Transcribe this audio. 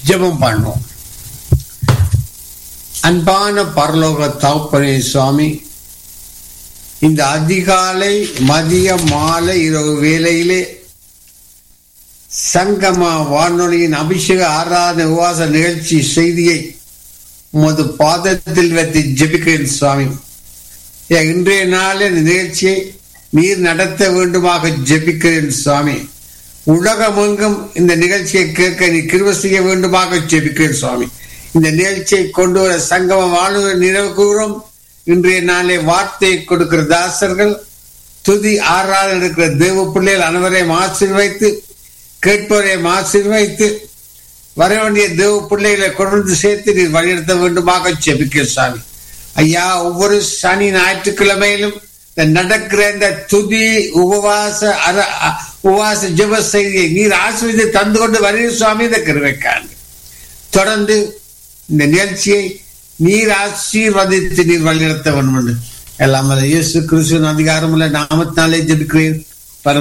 ஜெபம் பண்ணுவோம் அன்பான பரலோக தகப்பனே சுவாமி இந்த அதிகாலை மதிய மாலை இரவு வேளையிலே சங்கமா வானொலியின் அபிஷேக ஆராதனை உவாச நிகழ்ச்சி செய்தியை உமது பாதத்தில் வைத்து ஜெபிக்கிறேன் சுவாமி ஏன் இன்றைய நாளில் இந்த நிகழ்ச்சியை நீர் நடத்த வேண்டுமாக ஜெபிக்கிறேன் சுவாமி உலகமெங்கும் இந்த நிகழ்ச்சியை கேட்க நீ கிருப செய்ய வேண்டுமாக ஜெபிக்கிறேன் சுவாமி இந்த நிகழ்ச்சியை கொண்டு வர சங்கம வாழ்வு நினைவு கூறும் இன்றைய நாளே வார்த்தையை கொடுக்கிற தாசர்கள் துதி ஆறாவது இருக்கிற தேவ பிள்ளைகள் அனைவரையும் ஆசீர்வைத்து கேட்பவரையும் ஆசீர்வைத்து வர வேண்டிய தேவ பிள்ளைகளை கொண்டு வந்து சேர்த்து நீர் வழிநடத்த வேண்டுமாக ஜெபிக்க சாமி ஐயா ஒவ்வொரு சனி ஞாயிற்றுக்கிழமையிலும் இந்த நடக்கிற இந்த துதி உபவாச அர அ- உபவாச ஜெப செய்தியை நீர் ஆசிரியத்தை தந்து கொண்டு வருகிற சுவாமி இந்த கருவைக்காண்டு தொடர்ந்து இந்த நிகழ்ச்சியை நீர் ஆசீர்வதித்து நீர் வழிநடத்த வேண்டும் என்று எல்லாம் வல்ல இயேசு கிறிஸ்துவின் அதிகாரமுள்ள நாமத்தினாலே ஜெபிக்கிறேன்